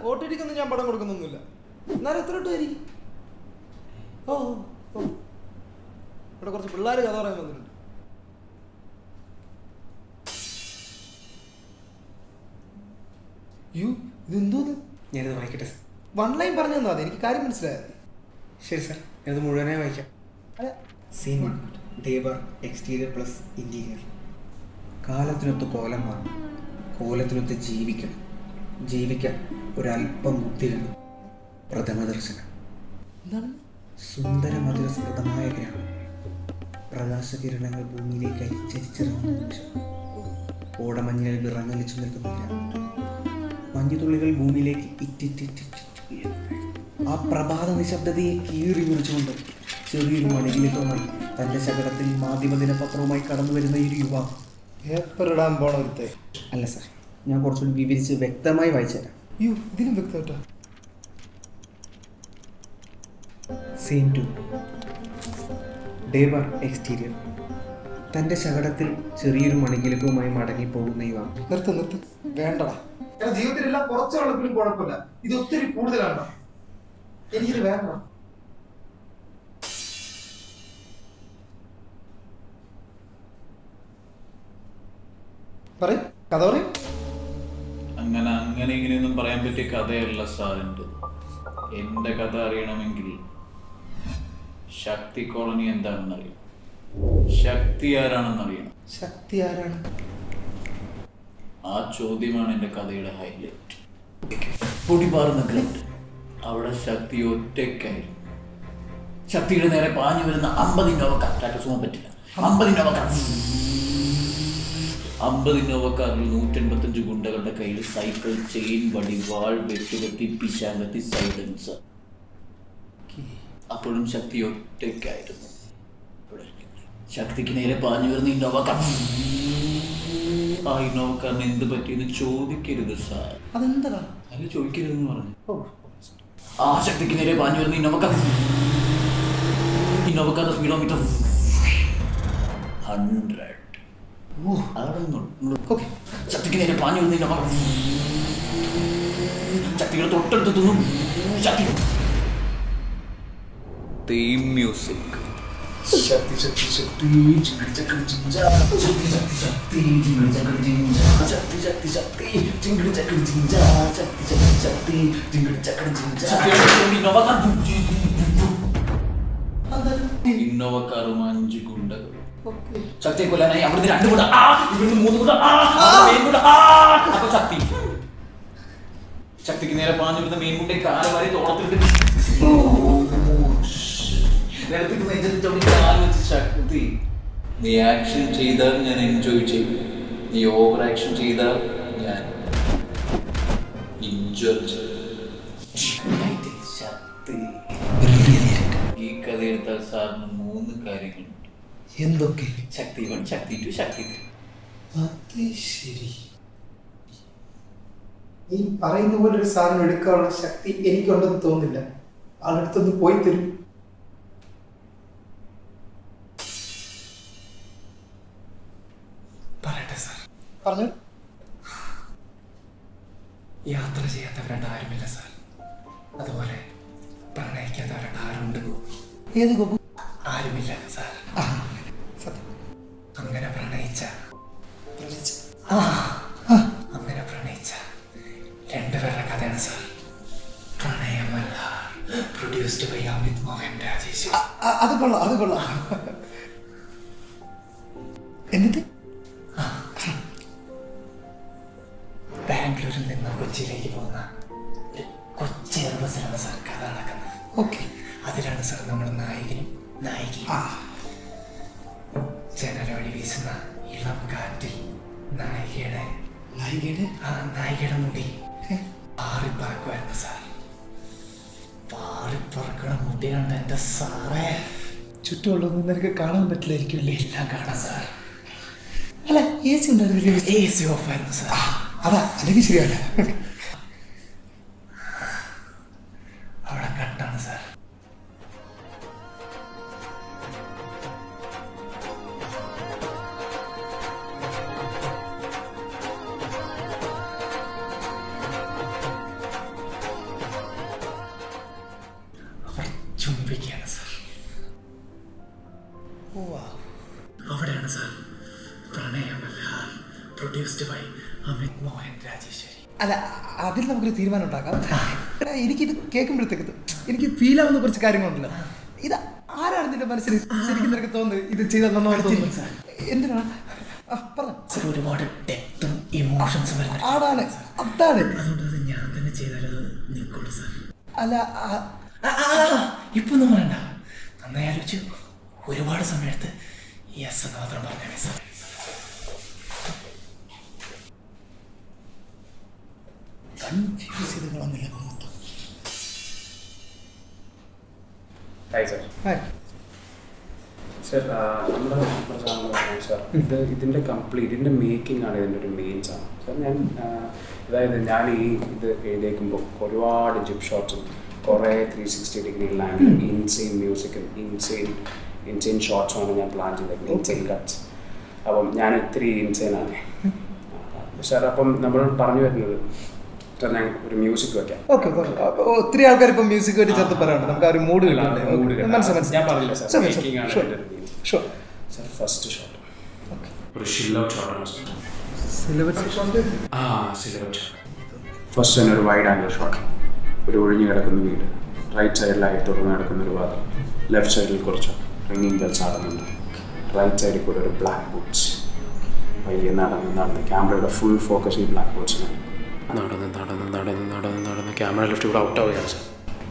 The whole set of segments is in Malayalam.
ഒ ടി ടിക്കൊന്നും ഞാൻ പടം കൊടുക്കുന്നൊന്നുമില്ല എന്നാലും എത്ര ഇട്ടുമായിരിക്കും ഓ ഓ ഇവിടെ കുറച്ച് പിള്ളേർ കഥ പറയാൻ വന്നിട്ടുണ്ട് യു ഇതെന്തോന്ന് ഞാനിത് വായിക്കട്ടെ സാർ വൺ ലൈൻ പറഞ്ഞു തന്നാ മതി എനിക്ക് കാര്യം മനസ്സിലായത് ശരി സാർ ഞാനത് മുഴുവനായി വായിക്കാം അല്ല സീൻ വൺ ദേവർ എക്സ്റ്റീരിയർ പ്ലസ് ഇൻറ്റീരിയർ കാലത്തിനൊത്ത് കോലം മാറണം കോലത്തിനൊത്ത് ജീവിക്കണം ജീവിക്കാൻ ഒരല്പം ബുദ്ധി വേണം പ്രഥമ ദർശനം എന്താണ് സുന്ദര മധുര സ്മൃതമായ ഗ്രാമം പ്രകാശകിരണങ്ങൾ ഭൂമിയിലേക്ക് അരിച്ചരിച്ചിറങ്ങുന്ന നിമിഷം ഓടമഞ്ഞിൽ വിറങ്ങലിച്ചു നിൽക്കുന്ന ഗ്രാമം മഞ്ഞുതുള്ളികൾ ഭൂമിയിലേക്ക് ഇറ്റിറ്റിറ്റിറ്റി ആ പ്രഭാത നിശബ്ദതയെ കീറി മുറിച്ചുകൊണ്ട് ചെറിയൊരു മണികിലിട്ടുമായി തൻ്റെ ശകടത്തിൽ മാധ്യമദിന പത്രവുമായി കടന്നു വരുന്ന ഒരു യുവാവ് പേപ്പർ ഇടാൻ പോണ ഒരുത്തെ അല്ല സാർ ഞാൻ കുറച്ചുകൂടി വിവരിച്ച് വ്യക്തമായി വായിച്ചു തരാം യു ഇതിനും വ്യക്തമായിട്ടാ സീൻ ടു ഡേബർ എക്സ്റ്റീരിയർ തൻ്റെ ശകടത്തിൽ ചെറിയൊരു മണികിലകവുമായി മടങ്ങിപ്പോകുന്ന യുവാവ് നിർത്ത് നിർത്ത് വേണ്ടടാ ജീവിതത്തിലെല്ലാം കുറച്ച് വെള്ളത്തിലും കുഴപ്പമില്ല ഇത് ഒത്തിരി കൂടുതലാണ് എനിക്കിത് വേണ്ട പറയും കഥ പറയും അങ്ങനെ അങ്ങനെ ഇങ്ങനെയൊന്നും പറയാൻ പറ്റിയ കഥയല്ല സാറിൻ്റെ എൻ്റെ കഥ അറിയണമെങ്കിൽ ശക്തി കോളനി എന്താണെന്ന് അറിയണം ശക്തി ആരാണെന്ന് അറിയണം ശക്തി ആരാണ് ആ ചോദ്യമാണ് എൻ്റെ കഥയുടെ ഹൈലൈറ്റ് പൊടിപാറുന്ന ഗ്രൗണ്ട് അവിടെ ശക്തി ഒറ്റയ്ക്കായിരുന്നു ശക്തിയുടെ നേരെ പാഞ്ഞു വരുന്ന അമ്പത് ഇന്നോവക്കാർ ടാറ്റ പോകാൻ പറ്റില്ല അമ്പത് ഇന്നോവക്കാർ അമ്പത് ഇന്നോവക്കാരിൽ നൂറ്റൻപത്തഞ്ച് ഗുണ്ടകളുടെ കയ്യിൽ സൈക്കിൾ ചെയിൻ വടി വാൾ വെട്ടുകത്തി പിശാങ്കത്തി സൈലൻസ് അപ്പോഴും ശക്തി ഒറ്റയ്ക്കായിരുന്നു ഇവിടെ ശക്തിക്ക് നേരെ പാഞ്ഞു വരുന്ന ഇന്നോവക്കാർ ആ ഇന്നോവക്കാരന് എന്ത് പറ്റിയെന്ന് ചോദിക്കരുത് സാർ അതെന്താ അല്ല ചോദിക്കരുതെന്ന് പറഞ്ഞു ഓ ആ ശക്തിക്ക് നേരെ പാഞ്ഞു വരുന്ന ഇന്നോവക്കാർ ഇന്നോവക്കാരുടെ സ്പീഡോമീറ്റർ ഹൺഡ്രഡ് അവിടെ നിന്നോളൂ. ഓക്കെ ശക്തിക്ക് നേരെ പാഞ്ഞു വരുന്ന ഇന്നോവക്കാർ ശക്തിയുടെ തൊട്ടടുത്തെത്തുന്നു ശക്തി തീം മ്യൂസിക് ശക്തി ശക്തി ശക്തി ജിങ്കിടി ചക്കടി ജിഞ്ച ശക്തി ശക്തി ശക്തി ജിങ്കിടി ചക്കടി ജിഞ്ച ശക്തി ശക്തി ശക്തി ജിങ്കിടി ചക്കടി ജിഞ്ച ശക്തി ശക്തി ശക്തി ജിങ്കിടി ചക്കടി ജിഞ്ച ഇന്നോവക്കാറും അഞ്ച് ഗുണ്ടകളും ശക്തിയെ കൊല്ലാനായി അവിടുന്ന് രണ്ട് കൂട്ട ആ ഇവിടുന്ന് മൂന്ന് കൂട്ട ആ മെയിൻ കൂട്ട ആ അപ്പൊ ശക്തി ശക്തിക്ക് നേരെ പാഞ്ഞു വരുന്ന മെയിൻ കൂട്ടെ കാല് വരെ തോളത്തിട്ട് നിലത്തേക്ക് നെഞ്ചത്ത് ചവിട്ടി കാല് വെച്ച് ശക്തി നീ ആക്ഷൻ ചെയ്താൽ ഞാൻ എൻജോയ് ചെയ്യും നീ ഓവർ ആക്ഷൻ ചെയ്താൽ ഞാൻ എൻജോയ് ചെയ്യും ശക്തി ഈ കഥ എടുത്താൽ സാറിന് മൂന്ന് കാര്യങ്ങളുണ്ട് എന്തൊക്കെ ശക്തി വൺ ശക്തി ടു ശക്തി ത്രീ അത് ശരി നീ പറയുന്ന പോലെ ഒരു സാധനം എടുക്കാനുള്ള ശക്തി എനിക്കുണ്ടെന്ന് തോന്നുന്നില്ല ആളടുത്തൊന്ന് പോയി തരും പറയട്ടെ സാർ പറഞ്ഞു യാത്ര ചെയ്യാത്തവരുടെ ആരുമില്ല സാർ അതുപോലെ പ്രണയിക്കാത്തവരുടെ ആരുണ്ട് ഏത് ഗോപു ആരുമില്ല സാർ ആ സത്യം അങ്ങനെ പ്രണയിച്ച പ്രണയിച്ച്. ആ അങ്ങനെ പ്രണയിച്ച രണ്ടുപേരുടെ കഥയാണ് സാർ പ്രണയമല്ല പ്രൊഡ്യൂസ്ഡ് ബൈ അമിത് മോഹൻ രാജേഷ് ആ, ആ, അത് കൊള്ളാം അത് കൊള്ളാം എന്നിട്ട് ബാംഗ്ലൂരിൽ നിന്ന് കൊച്ചിയിലേക്ക് പോകുന്ന ഒരു കൊച്ചി എയർബസിലാണ് സാർ കഥ നടക്കുന്നത് ഓക്കെ അതിലാണ് സാർ നമ്മുടെ നായകനും നായികയും ആ ജനല വഴി വീശുന്ന ഇളം കാറ്റിൽ നായികയുടെ നായികയുടെ ആ നായികയുടെ മുടി ഏ, പാറിപ്പറക്കുമായിരുന്നു സാർ പാറിപ്പറക്കണ മുടി കണ്ട എൻ്റെ സാറേ ചുറ്റുമുള്ളതൊന്നും നിനക്ക് കാണാൻ പറ്റില്ലായിരിക്കുമല്ലേ എല്ലാം കാണാം സാർ അല്ല എ സി ഉണ്ടായിരുന്നില്ലേ എ സി ഓഫായിരുന്നു സാർ അതാ അല്ലെങ്കിൽ ശരിയല്ല അവിടെ കട്ടാണ് സാർ അവിടെയാണ് സാർ പ്രണയമല്ലാർ പ്രൊഡ്യൂസ്ഡ് ബൈ അമിത് മോഹൻ രാജേശ്വരി അല്ല അതിൽ നമുക്കൊരു തീരുമാനം ഉണ്ടാക്കാം എടാ, എനിക്കിത് കേൾക്കുമ്പോഴത്തേക്ക് ഇത് എനിക്ക് ഫീൽ ആവുന്ന കുറച്ച് കാര്യങ്ങളുണ്ടല്ലോ ഇത് ആരാണ് നിന്റെ മനസ്സിൽ ശരിക്കും നിനക്ക് തോന്നുന്നത് ഇത് ചെയ്ത നന്നായിട്ട് തോന്നുന്നു എന്തിനാണ് ആ, പറഞ്ഞോ. സാർ ഒരുപാട് ഡെപ്തും ഇമോഷൻസും വരുന്ന ആടാണ് അതാണ് അതുകൊണ്ട് അത് ഞാൻ തന്നെ ചെയ്താലത് നിൽക്കുള്ളൂ സാർ അല്ല ആ, ഇപ്പൊ ഒന്നും പറയണ്ട നന്നായി ആലോചിച്ചു ഒരുപാട് സമയത്ത് യെസ് എന്ന് മാത്രം പറഞ്ഞേ സാർ കൺഫ്യൂസ് ചെയ്ത് കളഞ്ഞില്ല മൊത്തം. Hi sir hi. സാർ നമ്മുടെ പ്രധാന സാർ ഇത് ഇതിൻ്റെ കംപ്ലീറ്റ് ഇതിൻ്റെ മേക്കിംഗ് ആണ് ഇതിൻ്റെ ഒരു മെയിൻ സാധനം സാർ ഞാൻ ആ, അതായത് ഞാൻ ഈ ഇത് എഴുതിയേക്കുമ്പോൾ ഒരുപാട് ജിപ്പ് ഷോട്ട്സും കുറേ three sixty degree land insane മ്യൂസിക്കും ഇൻസെയിൻ ഇൻസെയിൻ ഷോട്ട്സുമാണ് ഞാൻ പ്ലാൻ ചെയ്തേക്കുന്നത് ഇൻസെയിൻ കട്ട്സ് അപ്പം ഞാൻ ഇത്തിരി ഇൻസെയിൻ ആണ് സാർ അപ്പം നമ്മൾ പറഞ്ഞു വരുന്നത് സാർ ഞാൻ ഒരു മ്യൂസിക് വെക്കാം ഓക്കെ പറഞ്ഞു. അപ്പൊ ഒത്തിരി ആൾക്കാർ ഇപ്പം മ്യൂസിക് വേണ്ടി ചേർത്ത് പറയാനുണ്ട് നമുക്ക് ആ ഒരു മൂഡ് മൂഡ് കിട്ടുന്നുണ്ട് മനസ്സിലായി ഞാൻ പറഞ്ഞില്ല സാർ മേക്കിംഗ് ആണ് ഷുവർ ഇതിൻ്റെ ഒരു main sure sir first shot ഒരു ഷിൽ ഔട്ട് ഷോട്ടാണ് സാർ സിലബസ് ആ സിലബസ് ഷോട്ട് ഫസ്റ്റ് തന്നെ ഒരു വൈഡ് ആംഗിൾ ഷോട്ട് ഒരു ഒഴിഞ്ഞു കിടക്കുന്ന വീട് റൈറ്റ് സൈഡിലായി തുറന്ന് കിടക്കുന്ന ഒരു വാതിൽ ലെഫ്റ്റ് സൈഡിൽ കുറച്ച് റിംഗിങ് ബെൽസ് ആടുന്നുണ്ട് റൈറ്റ് സൈഡിൽ കൂടെ ഒരു ബ്ലാക്ക് ബോട്ട്സ് പയ്യെ നടന്ന് നടന്ന് ക്യാമറയുടെ ഫുൾ ഫോക്കസ് ഈ ബ്ലാക്ക് ബോട്ട്സിന് നടന്ന് നടന്ന് നടന്ന് നടന്ന് നടന്ന് ക്യാമറ ലെഫ്റ്റ് കൂടെ ഔട്ട് ആവുകയാണ് സാർ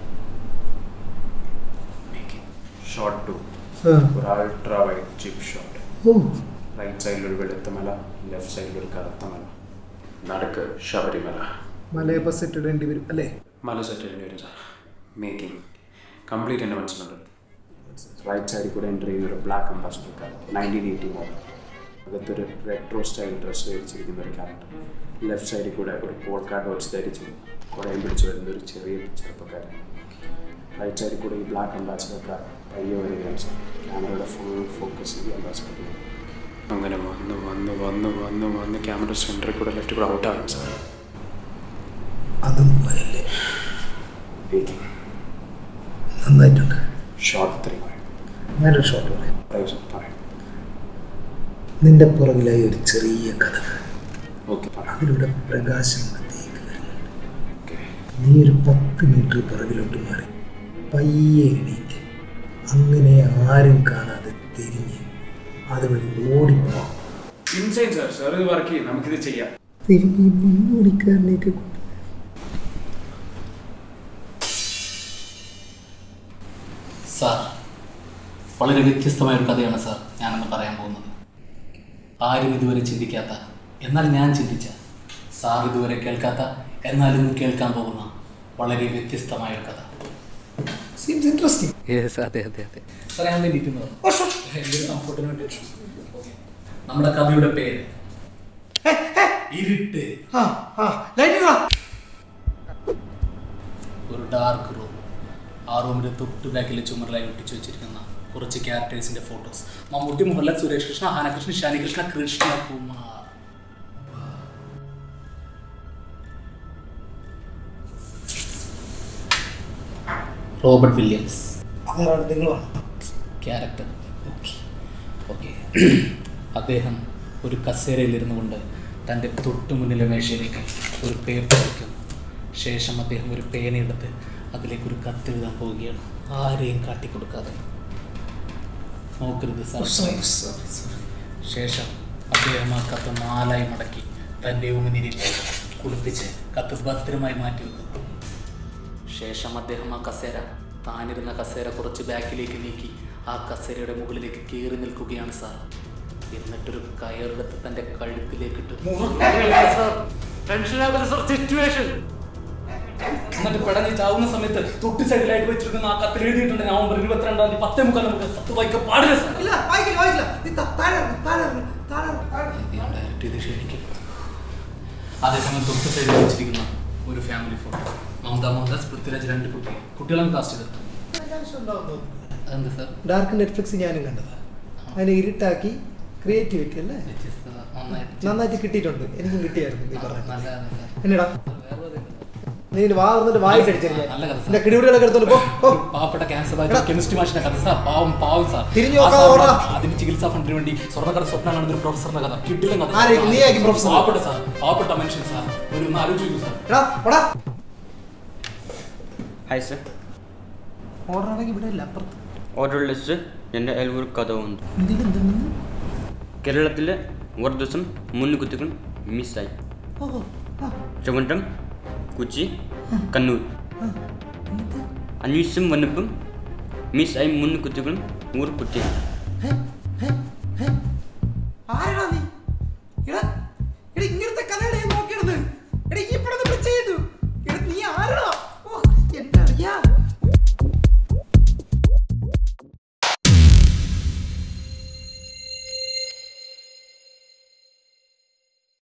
ഷോട്ട് ടു ഒരു അൾട്രാ വൈഡ് ചിപ്പ് ഷോട്ട് ഓ റൈറ്റ് സൈഡിൽ ഒരു വെളുത്ത മല ലെഫ്റ്റ് സൈഡിൽ ഒരു കറുത്ത മല നടുക്ക് ശബരിമല മലയെ ബസ് ഇട്ടിടേണ്ടി വരും അല്ലേ മല സെറ്റ് ചെയ്യേണ്ടി വരും സാർ മേക്കിംഗ് കംപ്ലീറ്റ് എൻ്റെ മനസ്സിലുണ്ട് റൈറ്റ് സൈഡിൽ കൂടെ എൻ്റർ ചെയ്യുന്ന ഒരു black Ambassador car nineteen eighty model അകത്തൊരു റെട്രോ സ്റ്റൈൽ ഡ്രസ്സ് ധരിച്ചിരിക്കുന്ന ഒരു ക്യാരക്ടർ ലെഫ്റ്റ് സൈഡിൽ കൂടെ ഒരു പോൾക്കാ ഡോട്ട്സ് ധരിച്ച് കുടയും പിടിച്ച് വരുന്ന ഒരു ചെറിയ ചെറുപ്പക്കാരൻ റൈറ്റ് സൈഡിൽ കൂടെ ഈ ബ്ലാക്ക് അംബാസിഡർ കാർ പയ്യെ വരികയാണ് സാർ ക്യാമറയുടെ ഫുൾ ഫോക്കസ് ഈ അംബാസിഡർ അങ്ങനെ വന്ന് വന്ന് വന്ന് വന്ന് വന്ന് ക്യാമറ സെൻറ്ററിൽ കൂടെ ലെഫ്റ്റ് കൂടെ ഔട്ടാകും സാർ അതും പോയല്ലേ മേക്കിംഗ് നന്നായിട്ടുണ്ട് ഷോർട്ട് ത്രീ ഞാനൊരു ഷോട്ട് പറയാം പറയൂ സാർ പറയൂ നിന്റെ പുറകിലായി ഒരു ചെറിയ കഥ ഓക്കെ പറയാം അതിലൂടെ പ്രകാശം അകത്തേക്ക് വരുന്നുണ്ട് ഓക്കെ നീ ഒരു പത്ത് മീറ്റർ പിറകിലോട്ട് മാറി പയ്യെ എണീറ്റ് അങ്ങനെ ആരും കാണാതെ തിരിഞ്ഞ് അതുവഴി ഓടിപ്പോ ഇൻസൈൻ സാർ സാർ ഇത് വർക്ക് ചെയ്യും നമുക്കിത് ചെയ്യാം തിരിഞ്ഞ് ഈ മുന്നോടിക്കാരനേക്ക് കൊണ്ട് സാർ വളരെ വ്യത്യസ്തമായ ഒരു കഥയാണ് സാർ ഞാനന്ന് പറയാൻ പോകുന്നത് ആരും ഇതുവരെ ചിന്തിക്കാത്ത എന്നാൽ ഞാൻ ചിന്തിച്ച സാർ ഇതുവരെ കേൾക്കാത്ത എന്നാലും കേൾക്കാൻ പോകുന്ന വളരെ വ്യത്യസ്തമായ ഒരു കഥ സീംസ് ഇൻട്രസ്റ്റിംഗ് അതെ അതെ അതെ സാർ ഞാൻ വേണ്ടിയിട്ട് കംഫർട്ടിന് വേണ്ടി Okay. നമ്മുടെ കഥയുടെ പേര് ഇരുട്ട് ആ ആ ലൈറ്റ് ഇടാ ഒരു ഡാർക്ക് റൂം ആ റൂമിന്റെ തൊട്ട് ബാക്കിൽ ചുമരിലായി ഒട്ടിച്ചു വെച്ചിരിക്കുന്ന കുറച്ച് ക്യാരക്ടേഴ്സിന്റെ ഫോട്ടോസ് മമ്മൂട്ടി മോഹൻലാൽ സുരേഷ് കൃഷ്ണ ഹാനകൃഷ്ണൻ ശാനികൃഷ്ണ കൃഷ്ണകുമാർ റോബർട്ട് വില്യംസ് അതാണ് നിങ്ങളാണ് ക്യാരക്ടർ ഓക്കെ ഓക്കെ അദ്ദേഹം ഒരു കസേരയിലിരുന്നു കൊണ്ട് തൻ്റെ തൊട്ടു മുന്നിലെ മേശയിലേക്ക് ഒരു പേപ്പർ വയ്ക്കുന്നു ശേഷം അദ്ദേഹം ഒരു പേനയെടുത്ത് അതിലേക്ക് ഒരു കത്തെഴുതാൻ പോവുകയാണ് ആരെയും കാട്ടിക്കൊടുക്കാതെ നോക്കരുത് സാർ ശേഷം അദ്ദേഹം ആ കത്ത് നാലായി മടക്കി തൻ്റെ ഉമിനിരിൽ കുളിപ്പിച്ച് കത്ത് ഭദ്രമായി മാറ്റി വെക്കുന്നു ശേഷം അദ്ദേഹം ആ കസേര താനിരുന്ന കസേര കുറച്ച് ബാക്കിലേക്ക് നീക്കി ആ കസേരയുടെ മുകളിലേക്ക് കയറി നിൽക്കുകയാണ് സാർ എന്നിട്ടൊരു കയറെടുത്ത് തൻ്റെ കഴുത്തിലേക്ക് ഇട്ട് സിറ്റുവേഷൻ എന്നിട്ട് പെടഞ്ഞ് ചാവുന്ന സമയത്ത് തൊട്ടി സൈഡിലായിട്ട് വെച്ചിരിക്കുന്ന ആ കത്തിൽ എഴുതിയിട്ടുണ്ട് നവംബർ ഇരുപത്തിരണ്ടാം തീയതി പത്തേ മുക്കാൽ നമുക്ക് കത്ത് വായിക്കാൻ പാടില്ല സാർ ഇല്ല വായിക്കില്ല വായിക്കില്ല നീ ത- താഴെ ഇറങ്ങ്, താഴെ ഇറങ്ങ്, താഴെ ഇറങ്ങ്, താഴെ ഇറങ്ങ്. ഞാൻ ഡയറക്റ്റ് ചെയ്ത് ക്ഷണിക്കും അതേസമയം തൊട്ട് സൈഡിൽ വെച്ചിരിക്കുന്ന ഒരു ഫാമിലി ഫോട്ടോ മമത മോഹൻദാസ് പൃഥ്വിരാജ് രണ്ട് കുട്ടി കുട്ടികളും കാസ്റ്റ് ചെയ്തത് അതെന്താ സാർ ഡാർക്ക് നെറ്റ്ഫ്ലിക്സ് ഞാനും കണ്ടതാ അതിനെ ഇരുട്ടാക്കി ക്രിയേറ്റിവിറ്റി അല്ലേ വ്യത്യസ്തത നന്നായിട്ട് നന്നായിട്ട് കിട്ടിയിട്ടുണ്ട് എനിക്കും കിട്ടിയായിരുന്നു നീ പറഞ്ഞത് നല്ലതാണ് സാർ എന്നടാ വേറെ പറയുന്നത് നീ ഇനി വാ വന്നിട്ട് വായിട്ട് അടിച്ചിരിക്കാൻ നല്ല കഥ സാർ. എന്റെ കിടിപിടികളൊക്കെ എടുത്തോണ്ട് പോ പോ. പാവപ്പെട്ട ക്യാൻസർ ബാധിച്ച കെമിസ്ട്രി മാഷിന്റെ കഥ സാർ പാവം പാവം സാർ തിരിഞ്ഞു ആ നോക്കാതെ സാറിന് ഓടാ. അതിന് ചികിത്സാ ഫണ്ടിന് വേണ്ടി സ്വർണ്ണക്കട സ്വപ്നം കാണുന്ന ഒരു പ്രൊഫസറിന്റെ കഥ കിട്ടില്ല കഥ ആരെ? നീ ആയിരിക്കും പ്രൊഫസർ? പാവപ്പെട്ട സാർ പാവപ്പെട്ട മനുഷ്യൻ സാർ ഒരു ഒന്ന് ആലോചിക്കൂ സാർ എടാ ഓടാ ഹായ് സർ ഓർഡർ ആണെങ്കിൽ ഇവിടെ ഇല്ല അപ്പുറത്ത് ഓർഡർ ലിസ്റ്റ് എൻ്റെ കയ്യിൽ ഒരു കഥ ഉണ്ട് എന്തിലും എന്തെന്ന് കേരളത്തിലെ ഒരു ദിവസം മൂന്ന് കുട്ടികൾ മിസ്സായി ഓ ആ ട്രിവൻഡ്രം കൊച്ചി കണ്ണൂർ ആ എന്നിട്ട് അന്വേഷണം വന്നപ്പം മിസ്സായി മൂന്ന് കുട്ടികളും ഒരു കുട്ടി